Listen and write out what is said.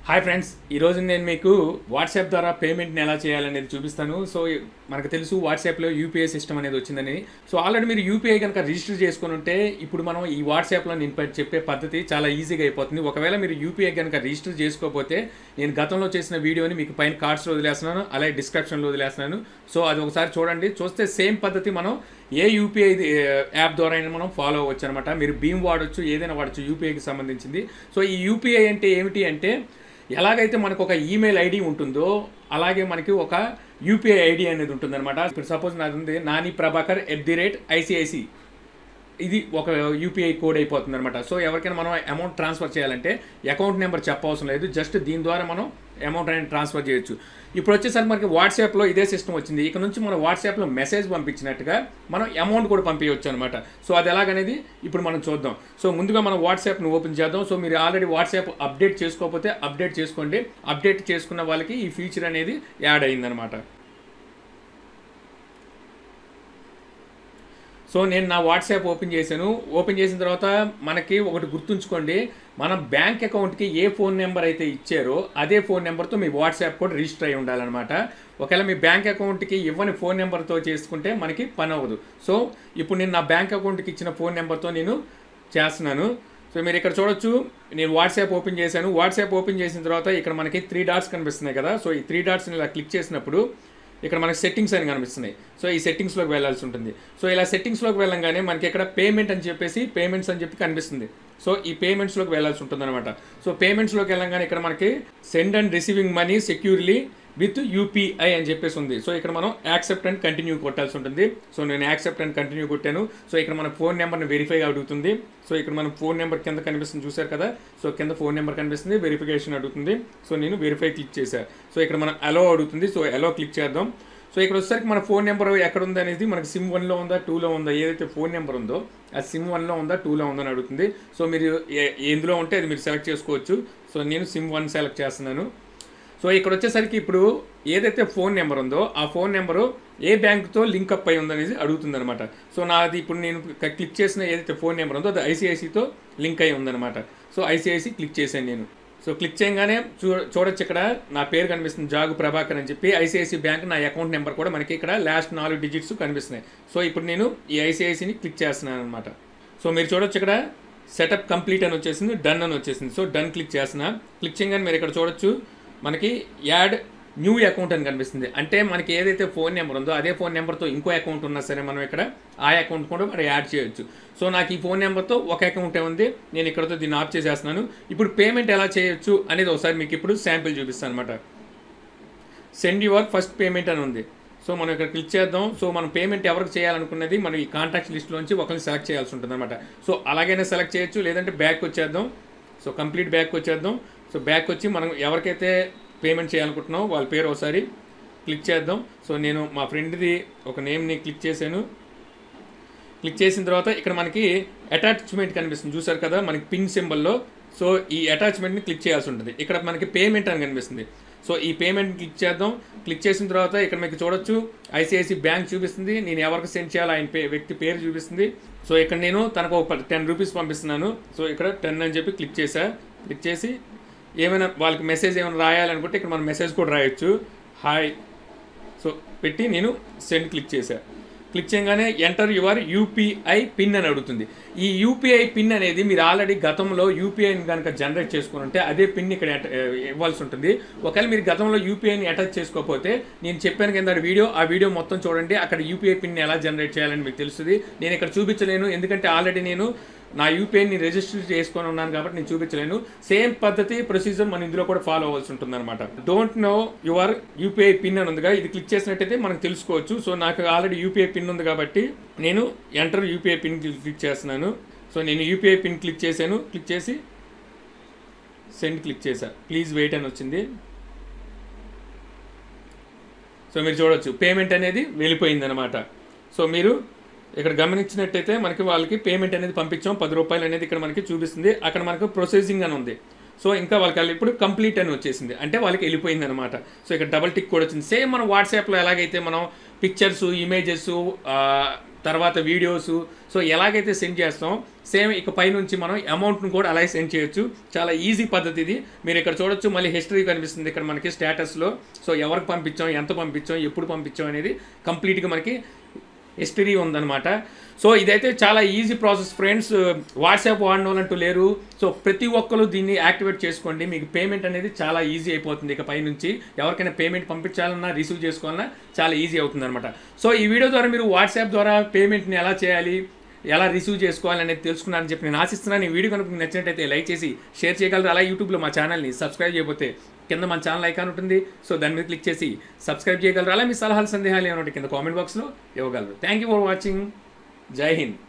hi friends ఈరోజు నేను మీకు వాట్సాప్ ద్వారా పేమెంట్ని ఎలా చేయాలనేది చూపిస్తాను సో మనకు తెలుసు వాట్సాప్లో యూపీఐ సిస్టమ్ అనేది వచ్చిందని సో ఆల్రెడీ మీరు యూపీఐ కనుక రిజిస్టర్ చేసుకుని ఉంటే ఇప్పుడు మనం ఈ వాట్సాప్లో నేను ప- చెప్పే పద్ధతి చాలా ఈజీగా అయిపోతుంది ఒకవేళ మీరు యూపీఐ కనుక రిజిస్టర్ చేసుకోకపోతే నేను గతంలో చేసిన వీడియోని మీకు పైన కార్డ్స్లో వదిలేస్తున్నాను అలాగే డిస్క్రిప్షన్లో వదిలేస్తున్నాను సో అది ఒకసారి చూడండి చూస్తే సేమ్ పద్ధతి మనం ఏ యూపీఐ యాప్ ద్వారా అయినా మనం ఫాలో అవ్వచ్చు అనమాట మీరు భీమ్ వాడచ్చు ఏదైనా వాడచ్చు యూపీఐకి సంబంధించింది సో ఈ యూపీఐ అంటే ఏమిటి అంటే ఎలాగైతే మనకు ఒక ఈమెయిల్ ఐడి ఉంటుందో అలాగే మనకి ఒక యూపీఐ ఐడి అనేది ఉంటుందన్నమాట ఇప్పుడు సపోజ్ నాది ఉంది Nani Prabhakar at the rate ICICI ఇది ఒక యూపీఐ కోడ్ అయిపోతుంది అనమాట సో ఎవరికైనా మనం అమౌంట్ ట్రాన్స్ఫర్ చేయాలంటే అకౌంట్ నెంబర్ చెప్పవసరం లేదు జస్ట్ దీని ద్వారా మనం అమౌంట్ అనేది ట్రాన్స్ఫర్ చేయొచ్చు ఇప్పుడు వచ్చేసరికి మనకి వాట్సాప్లో ఇదే సిస్టమ్ వచ్చింది ఇక నుంచి మనం వాట్సాప్లో మెసేజ్ పంపించినట్టుగా మనం అమౌంట్ కూడా పంపించవచ్చు అనమాట సో అది ఎలాగనేది ఇప్పుడు మనం చూద్దాం సో ముందుగా మనం వాట్సాప్ని ఓపెన్ చేద్దాం సో మీరు ఆల్రెడీ వాట్సాప్ అప్డేట్ చేసుకోకపోతే అప్డేట్ చేసుకోండి అప్డేట్ చేసుకున్న వాళ్ళకి ఈ ఫీచర్ అనేది యాడ్ అయిందనమాట సో నేను నా వాట్సాప్ ఓపెన్ చేశాను ఓపెన్ చేసిన తర్వాత మనకి ఒకటి గుర్తుంచుకోండి మన బ్యాంక్ అకౌంట్కి ఏ ఫోన్ నెంబర్ అయితే ఇచ్చారో అదే ఫోన్ నెంబర్తో మీ వాట్సాప్ కూడా రిజిస్టర్ అయి ఉండాలన్నమాట ఒకవేళ మీ బ్యాంక్ అకౌంట్కి ఇవ్వని ఫోన్ నెంబర్తో చేసుకుంటే మనకి పని అవ్వదు సో ఇప్పుడు నేను నా బ్యాంక్ అకౌంట్కి ఇచ్చిన ఫోన్ నెంబర్తో నేను చేస్తున్నాను సో మీరు ఇక్కడ చూడొచ్చు నేను వాట్సాప్ ఓపెన్ చేశాను వాట్సాప్ ఓపెన్ చేసిన తర్వాత ఇక్కడ మనకి త్రీ డాట్స్ కనిపిస్తున్నాయి కదా సో ఈ త్రీ డాట్స్ని ఇలా క్లిక్ చేసినప్పుడు ఇక్కడ మనకి సెట్టింగ్స్ అని కనిపిస్తున్నాయి సో ఈ సెట్టింగ్స్లోకి వెళ్ళాల్సి ఉంటుంది సో ఇలా సెట్టింగ్స్లోకి వెళ్ళంగానే మనకి ఇక్కడ పేమెంట్ అని చెప్పేసి పేమెంట్స్ అని చెప్పి కనిపిస్తుంది సో ఈ పేమెంట్స్లోకి వెళ్ళాల్సి ఉంటుంది అనమాట సో పేమెంట్స్లోకి వెళ్ళంగానే ఇక్కడ మనకి send and receiving money securely with UPI అని చెప్పేసి ఉంది సో ఇక్కడ మనం యాక్సెప్ట్ అండ్ కంటిన్యూ కొట్టాల్సి ఉంటుంది సో నేను యాక్సెప్ట్ అండ్ కంటిన్యూ కొట్టాను సో ఇక్కడ మన ఫోన్ నెంబర్ని వెరిఫై అడుగుతుంది సో ఇక్కడ మన ఫోన్ నెంబర్ కింద కనిపిస్తుంది చూసారు కదా సో కింద ఫోన్ నెంబర్ కనిపిస్తుంది వెరిఫికేషన్ అడుగుతుంది సో నేను వెరిఫై క్లిక్ చేశాను సో ఇక్కడ మనం అలో అడుగుతుంది సో అలో క్లిక్ చేద్దాం సో ఇక్కడ వచ్చేసరికి మన ఫోన్ నెంబర్ ఎక్కడ ఉంది అనేది మనకి సిమ్ వన్లో ఉందా టూలో ఉందా ఏదైతే ఫోన్ నెంబర్ ఉందో ఆ సిమ్ వన్లో ఉందా టూలో ఉందా అని అడుగుతుంది సో మీరు ఏ- ఎందులో ఉంటే అది మీరు సెలెక్ట్ చేసుకోవచ్చు సో నేను సిమ్ వన్ సెలెక్ట్ చేస్తున్నాను సో ఇక్కడ వచ్చేసరికి ఇప్పుడు ఏదైతే ఫోన్ నెంబర్ ఉందో ఆ ఫోన్ నెంబరు ఏ బ్యాంక్తో లింక్ అప్ అయి ఉందనేది అడుగుతుంది అనమాట సో నాది ఇప్పుడు నేను క- క్లిక్ చేసిన ఏదైతే ఫోన్ నెంబర్ ఉందో అది ఐసిఐసితో లింక్ అయి ఉందన్నమాట సో ఐసిఐసి క్లిక్ చేశాను నేను సో క్లిక్ చేయగానే చూ చూడొచ్చు ఇక్కడ నా పేరు కనిపిస్తుంది జాగు ప్రభాకర్ అని చెప్పి ఐసిఐసి బ్యాంక్ నా అకౌంట్ నెంబర్ కూడా మనకి ఇక్కడ లాస్ట్ నాలుగు డిజిట్స్ కనిపిస్తున్నాయి సో ఇప్పుడు నేను ఈ ఐసిఐసిని క్లిక్ చేస్తున్నాను అనమాట సో మీరు చూడొచ్చు ఇక్కడ సెటప్ కంప్లీట్ అని వచ్చేసింది డన్ అని వచ్చేసింది సో డన్ క్లిక్ చేస్తున్నా క్లిక్ చేయగానే మీరు ఇక్కడ చూడొచ్చు మనకి యాడ్ న్యూ అకౌంట్ అని కనిపిస్తుంది అంటే మనకి ఏదైతే ఫోన్ నెంబర్ ఉందో అదే ఫోన్ నెంబర్తో ఇంకో అకౌంట్ ఉన్నా సరే మనం ఇక్కడ ఆ అకౌంట్ కూడా మనం యాడ్ చేయొచ్చు సో నాకు ఈ ఫోన్ నెంబర్తో ఒక అకౌంటే ఉంది నేను ఇక్కడతో దీన్ని ఆఫ్ చేసేస్తున్నాను ఇప్పుడు పేమెంట్ ఎలా చేయొచ్చు అనేది ఒకసారి మీకు ఇప్పుడు శాంపిల్ చూపిస్తాను అనమాట సెండ్ యువర్ ఫస్ట్ పేమెంట్ అని ఉంది సో మనం ఇక్కడ క్లిక్ చేద్దాం సో మనం పేమెంట్ ఎవరికి చేయాలనుకున్నది మనం ఈ కాంటాక్ట్ లిస్ట్లోంచి ఒకరిని సెలెక్ట్ చేయాల్సి ఉంటుంది అనమాట సో అలాగైనా సెలెక్ట్ చేయొచ్చు లేదంటే బ్యాక్ వచ్చేద్దాం సో కంప్లీట్ బ్యాక్ వచ్చేద్దాం సో బ్యాక్ వచ్చి మనం ఎవరికైతే పేమెంట్ చేయాలనుకుంటున్నామో వాళ్ళ పేరు ఒకసారి క్లిక్ చేద్దాం సో నేను మా ఫ్రెండ్ది ఒక నేమ్ని క్లిక్ చేశాను క్లిక్ చేసిన తర్వాత ఇక్కడ మనకి అటాచ్మెంట్ కనిపిస్తుంది చూసారు కదా మనకి పిన్ సింబల్లో సో ఈ అటాచ్మెంట్ని క్లిక్ చేయాల్సి ఉంటుంది ఇక్కడ మనకి పేమెంట్ అని కనిపిస్తుంది సో ఈ పేమెంట్ క్లిక్ చేద్దాం క్లిక్ చేసిన తర్వాత ఇక్కడ మీకు చూడొచ్చు ఐసిఐసి బ్యాంక్ చూపిస్తుంది నేను ఎవరికి సెండ్ చేయాలో ఆయన పే వ్యక్తి పేరు చూపిస్తుంది సో ఇక్కడ నేను తనకు ఒక టెన్ రూపీస్ పంపిస్తున్నాను సో ఇక్కడ టెన్ అని చెప్పి క్లిక్ చేశా క్లిక్ చేసి ఏమైనా వాళ్ళకి మెసేజ్ ఏమైనా రాయాలనుకుంటే ఇక్కడ మనం మెసేజ్ కూడా రాయొచ్చు హాయ్ సో పెట్టి నేను సెండ్ క్లిక్ చేశా క్లిక్ చేయగానే ఎంటర్ యువర్ యూపీఐ పిన్ అని అడుగుతుంది ఈ యూపీఐ పిన్ అనేది మీరు ఆల్రెడీ గతంలో యూపీఐని కనుక జనరేట్ చేసుకుని ఉంటే అదే పిన్ ఇక్కడ అట- ఇవ్వాల్సి ఉంటుంది ఒకవేళ మీరు గతంలో యూపీఐని అటాచ్ చేసుకోకపోతే నేను చెప్పాను కింద వీడియో ఆ వీడియో మొత్తం చూడండి అక్కడ యూపీఐ పిన్ ఎలా జనరేట్ చేయాలని మీకు తెలుస్తుంది నేను ఇక్కడ చూపించలేను ఎందుకంటే ఆల్రెడీ నేను నా యూపీఐని రిజిస్టర్ చేసుకొని ఉన్నాను కాబట్టి నేను చూపించలేను సేమ్ పద్ధతి ప్రొసీజర్ మనం ఇందులో కూడా ఫాలో అవ్వాల్సి ఉంటుంది అనమాట don't know your UPI pin అని ఉందిగా ఇది క్లిక్ చేసినట్టయితే మనకు తెలుసుకోవచ్చు సో నాకు ఆల్రెడీ యూపీఐ పిన్ ఉంది కాబట్టి నేను ఎంటర్ యూపీఐ పిన్ క్లిక్ చేస్తున్నాను సో నేను యూపీఐ పిన్ క్లిక్ చేశాను క్లిక్ చేసి సెండ్ క్లిక్ చేశా ప్లీజ్ వెయిట్ అని వచ్చింది సో మీరు చూడొచ్చు పేమెంట్ అనేది వెళ్ళిపోయింది అనమాట సో మీరు ఇక్కడ గమనించినట్టయితే మనకి వాళ్ళకి పేమెంట్ అనేది పంపించాం పది రూపాయలు అనేది ఇక్కడ మనకి చూపిస్తుంది అక్కడ మనకు ప్రొసెసింగ్ అని ఉంది సో ఇంకా వాళ్ళకి వెళ్ళి ఇప్పుడు కంప్లీట్ అని వచ్చేసింది అంటే వాళ్ళకి వెళ్ళిపోయింది అనమాట సో ఇక్కడ డబల్ టిక్ కూడా వచ్చింది సేమ్ మన వాట్సాప్లో ఎలాగైతే మనం పిక్చర్స్ ఇమేజెస్ తర్వాత వీడియోస్ సో ఎలాగైతే సెండ్ చేస్తాం సేమ్ ఇక పైనుంచి మనం అమౌంట్ను కూడా అలాగే సెండ్ చేయొచ్చు చాలా ఈజీ పద్ధతి ఇది మీరు ఇక్కడ చూడొచ్చు మళ్ళీ హిస్టరీ కనిపిస్తుంది ఇక్కడ మనకి స్టేటస్లో సో ఎవరికి పంపించాం ఎంత పంపించాం ఎప్పుడు పంపించాం అనేది కంప్లీట్గా మనకి హిస్టరీ ఉందన్నమాట సో ఇదైతే చాలా ఈజీ ప్రాసెస్ ఫ్రెండ్స్ వాట్సాప్ వాడిన వాళ్ళంటూ లేరు సో ప్రతి ఒక్కరు దీన్ని యాక్టివేట్ చేసుకోండి మీకు పేమెంట్ అనేది చాలా ఈజీ అయిపోతుంది ఇక పైనుంచి ఎవరికైనా పేమెంట్ పంపించాలన్నా రిసీవ్ చేసుకోవాలన్నా చాలా ఈజీ అవుతుంది అనమాట సో ఈ వీడియో ద్వారా మీరు వాట్సాప్ ద్వారా పేమెంట్ని ఎలా చేయాలి ఎలా రిసీవ్ చేసుకోవాలి అనేది తెలుసుకున్నారని చెప్పి నేను ఆశిస్తున్నాను ఈ వీడియో కనుక మీకు నచ్చినట్టయితే లైక్ చేసి షేర్ చేయగలరు అలా యూట్యూబ్లో మా ఛానల్ని సబ్స్క్రైబ్ చేయకపోతే కింద మన ఛానల్ ఐకాన్ ఉంటుంది సో దాని మీద క్లిక్ చేసి సబ్స్క్రైబ్ చేయగలరు అలా మీ సలహాలు సందేహాలు ఏమైనా ఉంటే కింద కామెంట్ బాక్స్లో ఇవ్వగలరు థ్యాంక్ యూ ఫర్ వాచింగ్ జై హింద్